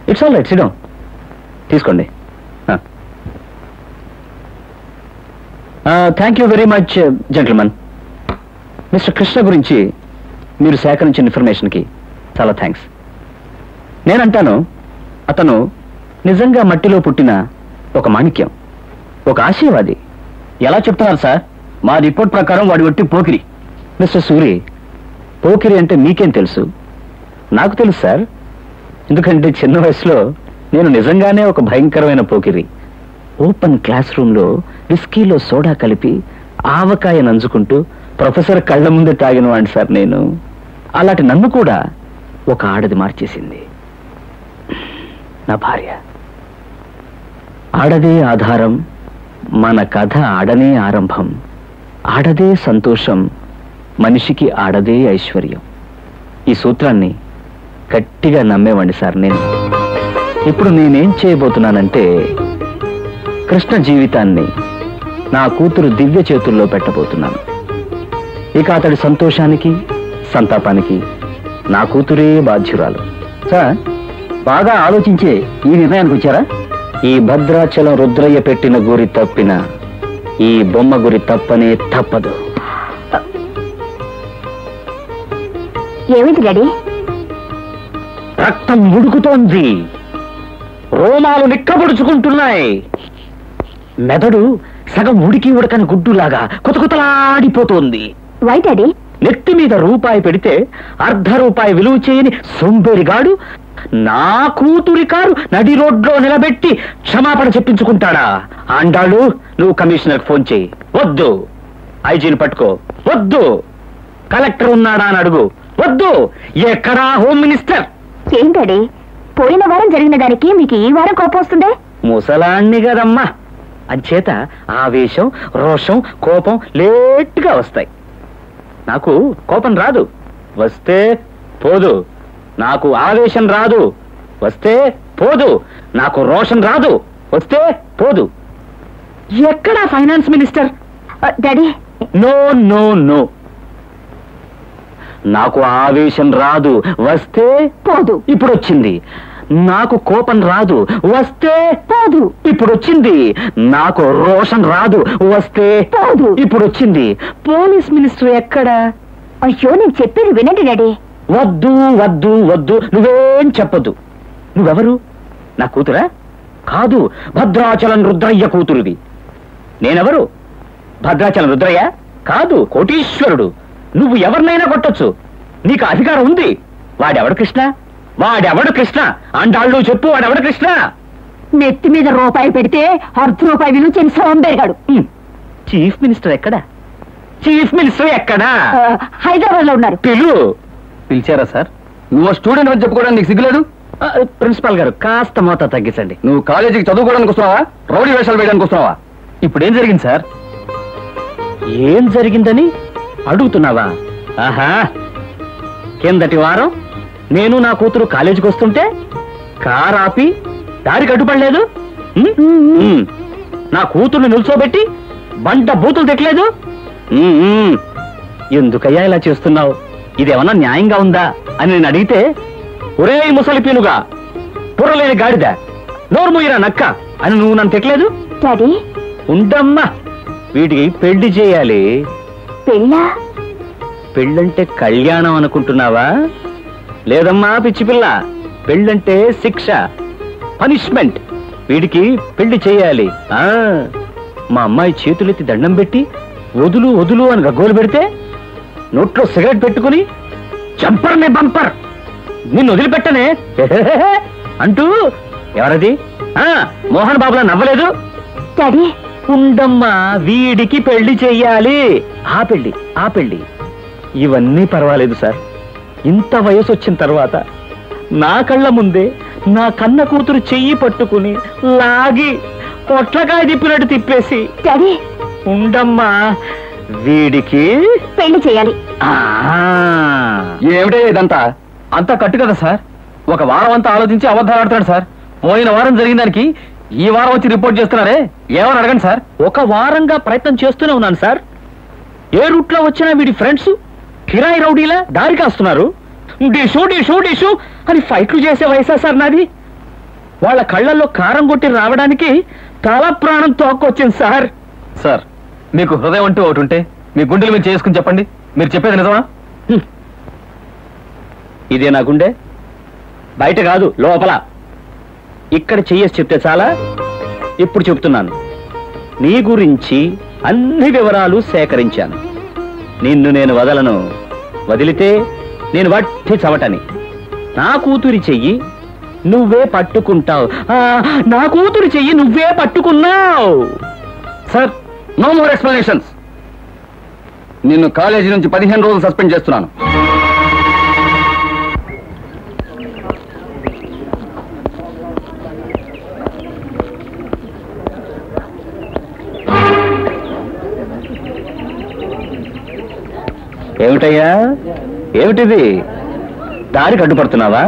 It's all right సిడం తీసుకోండి thank you very much gentleman mister Krishna గురించి మీరు సేకరించిన ఇన్ఫర్మేషన్కి చాలా థ్యాంక్స్ నేనంటాను అతను నిజంగా మట్టిలో పుట్టిన ఒక మాణిక్యం ఒక ఆశయవాది ఎలా చెప్తున్నారు సార్ మా రిపోర్ట్ ప్రకారం వాడి ఒట్టి పోకిరి మిస్టర్ సూరి పోకిరి అంటే మీకేం తెలుసు నాకు తెలుసు సార్ ఎందుకంటే చిన్న వయసులో నేను నిజంగానే ఒక భయంకరమైన పోకిరి ఓపెన్ క్లాస్ రూమ్లో విస్కీలో సోడా కలిపి ఆవకాయ నంజుకుంటూ ప్రొఫెసర్ కళ్ళ ముందే తాగిన వాడిని సార్ నేను అలాంటి నన్ను కూడా ఒక ఆడది మార్చేసింది నా భార్య ఆడదే ఆధారం మన కథ ఆడనే ఆరంభం ఆడదే సంతోషం మనిషికి ఆడదే ఐశ్వర్యం ఈ సూత్రాన్ని గట్టిగా నమ్మేవాడిని సార్ నేను ఇప్పుడు నేనేం చేయబోతున్నానంటే కృష్ణ జీవితాన్ని నా కూతురు దివ్య చేతుల్లో పెట్టబోతున్నాను ఇక అతడి సంతోషానికి సంతాపానికి నా కూతురే బాధ్యురాలు సార్ బాగా ఆలోచించే ఈ నిర్ణయానికి వచ్చారా ఈ భద్రాచలం రుద్రయ్య పెట్టిన గురి తప్పిన ఈ బొమ్మ గురి తప్పనే తప్పదు ఏమిటి డాడీ రక్తం ఉడుకుతోంది రోమాలు నిక్కబడుచుకుంటున్నాయి మెదడు సగం ఉడికి ఉడకని గుడ్డులాగా కుతకుతలాడిపోతోంది వై డాడీ నెత్తి మీద రూపాయి పెడితే అర్ధ రూపాయి విలువ చేయని సొంబేరిగాడు నా కూతురి కారు నడి రోడ్లో నిలబెట్టి క్షమాపణ చెప్పించుకుంటాడా ఆండాళ్ళు నువ్వు కమిషనర్ ఫోన్ చేయి వద్దు ఐజీని పట్టుకో వద్దు కలెక్టర్ ఉన్నాడా అని అడుగు వద్దు ఎక్కడా హోమ్ మినిస్టర్ ఏం డాడీ పోయిన వారం జరిగిన దానికి మీకు ఈ వారం కోపం వస్తుందే ముసలాన్ని కదమ్మా అంచేత ఆవేశం రోషం కోపం లేట్గా వస్తాయి నాకు కోపం రాదు వస్తే పోదు నాకు ఆవేశం రాదు వస్తే పోదు నాకు రోషన్ రాదు వస్తే పోదు ఎక్కడా ఫైనాన్స్ మినిస్టర్ ఆ, డాడీ నో నో నో నాకు ఆవేశం రాదు వస్తే పోదు ఇప్పుడు వచ్చింది నాకు కోపం రాదు వస్తే పోదు ఇప్పుడు వచ్చింది నాకు రోషన్ రాదు వస్తే పోదు ఇప్పుడు వచ్చింది పోలీస్ మినిస్టర్ ఎక్కడ అయ్యో నేను చెప్పేది వినండి డాడీ వద్దు వద్దు వద్దు నువ్వేం చెప్పొద్దు నువ్వెవరు నా కూతురా కాదు భద్రాచలం రుద్రయ్య కూతురుది నేనెవరు భద్రాచలం రుద్రయ్య కాదు కోటీశ్వరుడు నువ్వు ఎవరినైనా కొట్టొచ్చు నీకు అధికారం ఉంది వాడెవడు కృష్ణ వాడెవడు కృష్ణ అండాళ్ళు చెప్పు వాడెవడు కృష్ణ నెత్తి మీద రూపాయి పెడితే అర్ధ రూపాయి విలువ చేయని సోంబేరిగాడు హ్మ్. చీఫ్ మినిస్టర్ ఎక్కడా చీఫ్ మినిస్టర్ ఎక్కడా ఆ, హైదరాబాద్ లో ఉన్నారు పిలు పిలిచారా సార్ నువ్వు స్టూడెంట్ అని చెప్పుకోవడానికి నీకు సిగ్గులేదు ఆ, ప్రిన్సిపాల్ గారు కాస్త మోతా తగ్గించండి నువ్వు కాలేజీకి చదువుకోవడానికి వస్తున్నావా రౌడీ వేషాలు వేయడానికి వస్తున్నావా ఇప్పుడు ఏం జరిగింది సార్ ఏం జరిగిందని అడుగుతున్నావా ఆహా కిందటి వారం నేను నా కూతురు కాలేజీకి వస్తుంటే కార్ ఆపి దారికి అడ్డుపడలేదు ఉమ్? ఉమ్. నా కూతుర్ని నిల్చోబెట్టి బంట బూతులు తిట్టలేదు ఉమ్, ఉమ్. ఎందుకయ్యా ఇలా చేస్తున్నావు ఇదేమన్నా న్యాయంగా ఉందా అని నేను అడిగితే ఒరే ముసలి పీనుగా పుర్రలేని గాడిద నోరుమూయిరా నక్క అని నువ్వు నన్ను తిట్టలేదు డాడీ ఉండమ్మా వీటికి పెళ్లి చేయాలి పెళ్ళా పెళ్ళంటే కళ్యాణం అనుకుంటున్నావా లేదమ్మా పిచ్చి పిల్ల పెళ్ళంటే శిక్ష పనిష్మెంట్ వీడికి పెళ్లి చేయాలి ఆ మా అమ్మాయి చేతులెత్తి దండం పెట్టి వదులు వదులు అని గగ్గోలు పెడితే నోట్లో సిగరెట్ పెట్టుకుని జంపర్ నే బంపర్ నిన్ను వదిలిపెట్టనే అంటూ ఎవరది ఆ మోహన్ బాబులా నవ్వలేదు డాడీ ఉండమ్మా వీడికి పెళ్లి చెయ్యాలి ఆ పెళ్లి ఆ పెళ్లి ఇవన్నీ పర్వాలేదు సార్ ఇంత వయసు వచ్చిన తర్వాత నా కళ్ళ ముందే నా కన్న కూతురు చెయ్యి పట్టుకుని లాగి పొట్లకాయ తిప్పినట్టు తిప్పేసి డాడీ ఉండమ్మా వీడికి పెళ్లి చేయాలి ఆ ఏమిటే ఇదంతా అంతా కట్టు కదా సార్ ఒక వారం అంతా ఆలోచించి అబద్ధాలు ఆడుతున్నాడు సార్ పోయిన వారం జరిగిన దానికి ఈ వారం వచ్చి రిపోర్ట్ చేస్తున్నారే ఏమని అడగండి సార్ ఒక వారంగా ప్రయత్నం చేస్తూనే ఉన్నాను సార్ ఏ రూట్లో వచ్చినా వీడి ఫ్రెండ్స్ కిరాయి రౌడీలా దారి కాస్తున్నారు డిషు డిషు డిషు అని ఫైట్లు చేసే వయసా సార్ నాది వాళ్ళ కళ్ళల్లో కారం కొట్టి రావడానికి తల ప్రాణం తోక్కొచ్చింది సార్ సార్ మీకు హృదయం అంటూ ఒకటి ఉంటే మీ గుండెలు మీరు చేసుకుని చెప్పండి మీరు చెప్పేది నిజమా ఇదే నా గుండె బయట కాదు లోపల ఇక్కడ చెయ్యేసి చెప్తే చాలా ఇప్పుడు చెప్తున్నాను నీ గురించి అన్ని వివరాలు సేకరించాను నిన్ను నేను వదలను వదిలితే నేను వట్టి చవటని నా కూతురి చెయ్యి నువ్వే పట్టుకుంటావు ఆ, నా కూతురి చెయ్యి నువ్వే పట్టుకున్నావు సార్ నో మోర్ ఎక్స్ప్లెనేషన్స్ నిన్ను కాలేజీ నుంచి పదిహేను రోజులు సస్పెండ్ చేస్తున్నాను ఏమిటయ్యా ఏమిటిది దారికి అడ్డుపడుతున్నావా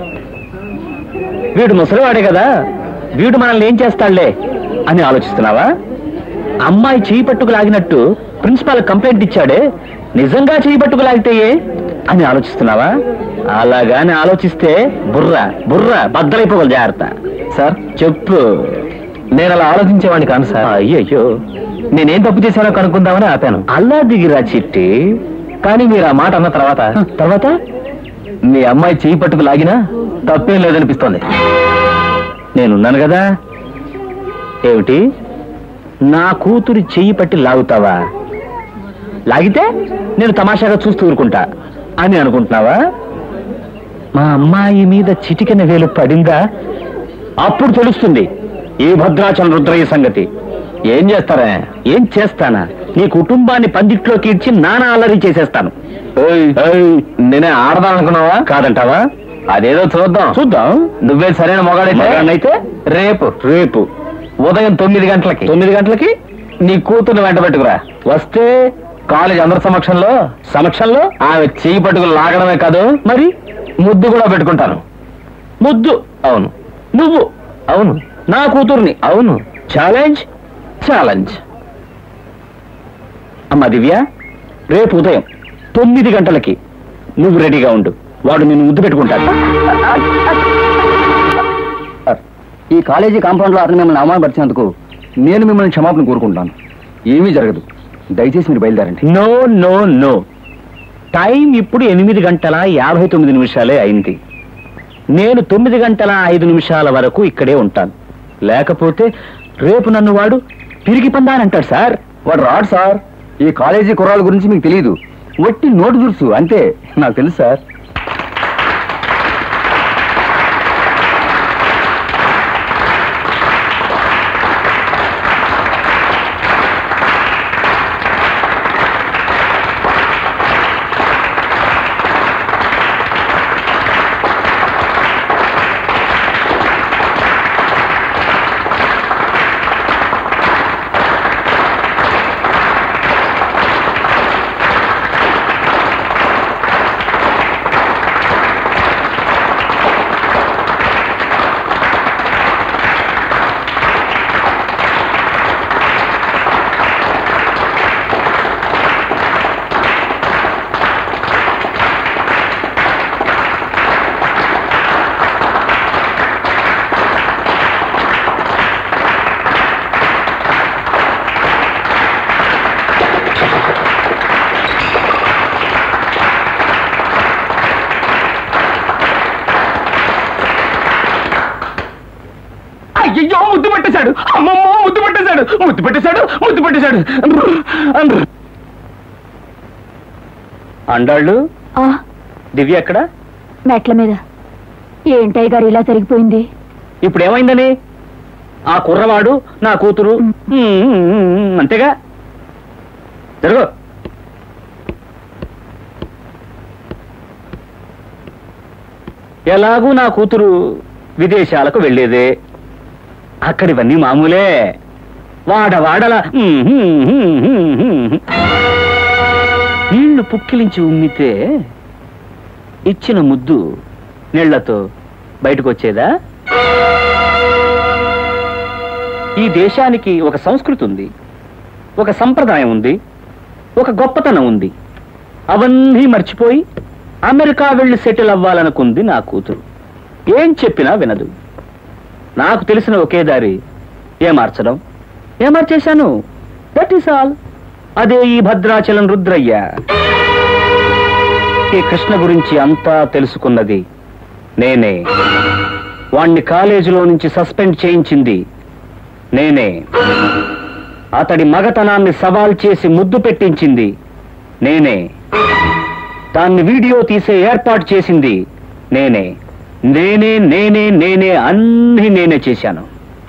వీడు ముసలివాడే కదా వీడు మనల్ని ఏం చేస్తాడులే అని ఆలోచిస్తున్నావా అమ్మాయి చేయి పట్టుకు లాగినట్టు ప్రిన్సిపాల్ కంప్లైంట్ ఇచ్చాడే నిజంగా చేయి పట్టుకు లాగితే ఏ అని ఆలోచిస్తున్నావా అలాగాని ఆలోచిస్తే బుర్ర బుర్ర బద్దలైపోగల జాగ్రత్త సార్ చెప్పు నేను అలా ఆలోచించేవాడిని కాను సార్ అయ్యయ్యో నేనేం తప్పు చేశానో కనుక్కుందామని ఆపాను అల్లా దిగిరా చిట్టి కానీ మీరు ఆ మాట అన్న తర్వాత తర్వాత మీ అమ్మాయి చేయి పట్టుకు లాగినా తప్పేం లేదనిపిస్తోంది నేనున్నాను కదా ఏమిటి నా కూతురి చెయ్యి పట్టి లాగుతావా లాగితే నేను తమాషాగా చూస్తూ ఊరుకుంటా అని అనుకుంటున్నావా మా అమ్మాయి మీద చిటికెన వేలు పడిందా అప్పుడు తెలుస్తుంది ఈ భద్రాచలం రుద్రయ్య సంగతి ఏం చేస్తారా ఏం చేస్తానా నీ కుటుంబాన్ని పందిట్లోకి ఇడ్చి నానా అల్లరి చేసేస్తాను ఓయ్, ఏయ్, నేనే ఆడదానుకున్నావా కాదంటావా అదేదో చూద్దాం చూద్దాం నువ్వే సరైన మొగాడైతే మగాడినైతే రేపు రేపు ఉదయం తొమ్మిది గంటలకి తొమ్మిది గంటలకి నీ కూతుర్ని వెంట పెట్టుకురా వస్తే కాలేజ్ అందరి సమక్షంలో సమక్షంలో ఆమె చేయి పట్టుకుని లాగడమే కాదు మరి ముద్దు కూడా పెట్టుకుంటాను ముద్దు అవును నువ్వు అవును నా కూతుర్ని అవును ఛాలెంజ్ ఛాలెంజ్ అమ్మ దివ్య రేపు ఉదయం తొమ్మిది గంటలకి నువ్వు రెడీగా ఉండు వాడు నిన్ను ముద్దు పెట్టుకుంటాడు ఈ కాలేజీ కాంపౌండ్ లో అతను మిమ్మల్ని అవమానపరిచినందుకు నేను మిమ్మల్ని క్షమాపణ కోరుకుంటాను ఏమీ జరగదు దయచేసి మీరు బయలుదేరండి నో నో నో టైం ఇప్పుడు ఎనిమిది గంటల యాభై తొమ్మిది నిమిషాలే అయింది నేను తొమ్మిది గంటల ఐదు నిమిషాల వరకు ఇక్కడే ఉంటాను లేకపోతే రేపు నన్ను వాడు తిరిగి పందానంటాడు సార్ వాడు రాడు సార్ ఈ కాలేజీ కుర్రాల గురించి మీకు తెలియదు వట్టి నోటు దురుసు అంతే నాకు తెలుసు సార్ అయ్యో ముద్దు పెట్టేశాడు అమ్మమ్మో ముద్దు పెట్టేశాడు ముద్దు పెట్టేశాడు ముద్దు పెట్టేశాడు అండాళ్ళు ఆ, దివ్య ఎక్కడ మెట్ల మీద ఏంటయ్య గారు ఇలా జరిగిపోయింది ఇప్పుడు ఏమైందని ఆ కుర్రవాడు నా కూతురు మ్మ్, అంతేగా జరుగు ఎలాగూ నా కూతురు విదేశాలకు వెళ్ళేదే అక్కడివన్నీ మామూలే వాడవాడల మ్మ్, మ్మ్, మ్మ్, మ్మ్, మ్మ్. నీళ్లు పుక్కిలించి ఉమ్మితే ఇచ్చిన ముద్దు నీళ్లతో బయటకు వచ్చేదా ఈ దేశానికి ఒక సంస్కృతి ఉంది ఒక సంప్రదాయం ఉంది ఒక గొప్పతనం ఉంది అవన్నీ మర్చిపోయి అమెరికా వెళ్ళి సెటిల్ అవ్వాలనుకుంది నా కూతురు ఏం చెప్పినా వినదు నాకు తెలిసిన ఒకే దారి ఏమార్చడం ఏమార్చేశాను దట్ ఈస్ ఆల్ అదే ఈ భద్రాచలం రుద్రయ్య ఈ కృష్ణ గురించి అంతా తెలుసుకున్నది నేనే వాణ్ణి కాలేజీలో నుంచి సస్పెండ్ చేయించింది నేనే అతడి మగతనాన్ని సవాల్ చేసి ముద్దు పెట్టించింది నేనే దాన్ని వీడియో తీసే ఏర్పాటు చేసింది నేనే నేనే నేనే నేనే అన్ని నేనే చేశాను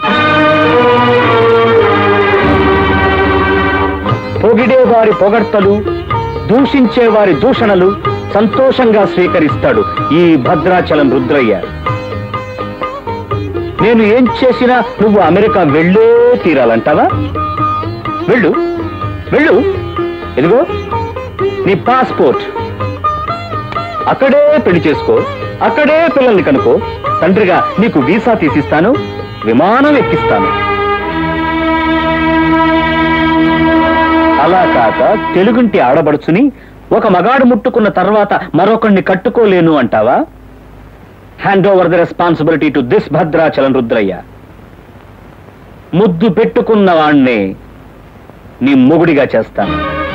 పొగిడే వారి పొగడ్తలు దూషించే వారి దూషణలు సంతోషంగా స్వీకరిస్తాడు ఈ భద్రాచలం రుద్రయ్య నేను ఏం చేసినా నువ్వు అమెరికా వెళ్ళే తీరాలంటావా వెళ్ళు వెళ్ళు ఇదిగో నీ పాస్పోర్ట్ అక్కడే పెళ్లి చేసుకో అక్కడే పిల్లల్ని కనుకో తండ్రిగా నీకు వీసా తీసిస్తాను విమానం ఎక్కిస్తాను అలా కాక తెలుగుంటి ఆడబడుచుని ఒక మగాడు ముట్టుకున్న తర్వాత మరొకడిని కట్టుకోలేను అంటావా hand over the responsibility to this Bhadrachalam Rudrayya ముద్దు పెట్టుకున్న వాణ్ణి నీ మొగుడిగా చేస్తాను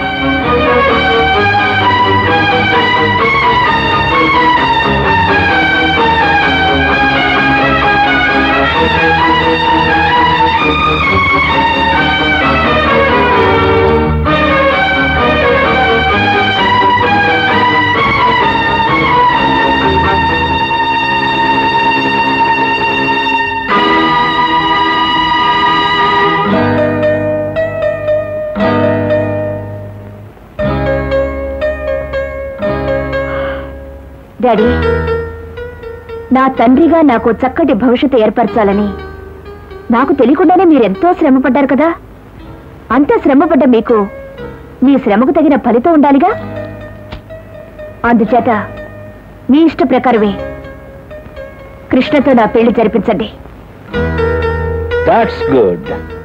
డాడీ నా తండ్రిగా నాకు చక్కటి భవిష్యత్తు ఏర్పరచాలని నాకు తెలియకుండానే మీరెంతో శ్రమ పడ్డారు కదా అంత శ్రమపడ్డ మీకు మీ శ్రమకు తగిన ఫలితం ఉండాలిగా అందుచేత మీ ఇష్ట ప్రకారమే కృష్ణతో నా పెళ్లి జరిపించండి దాట్స్ గుడ్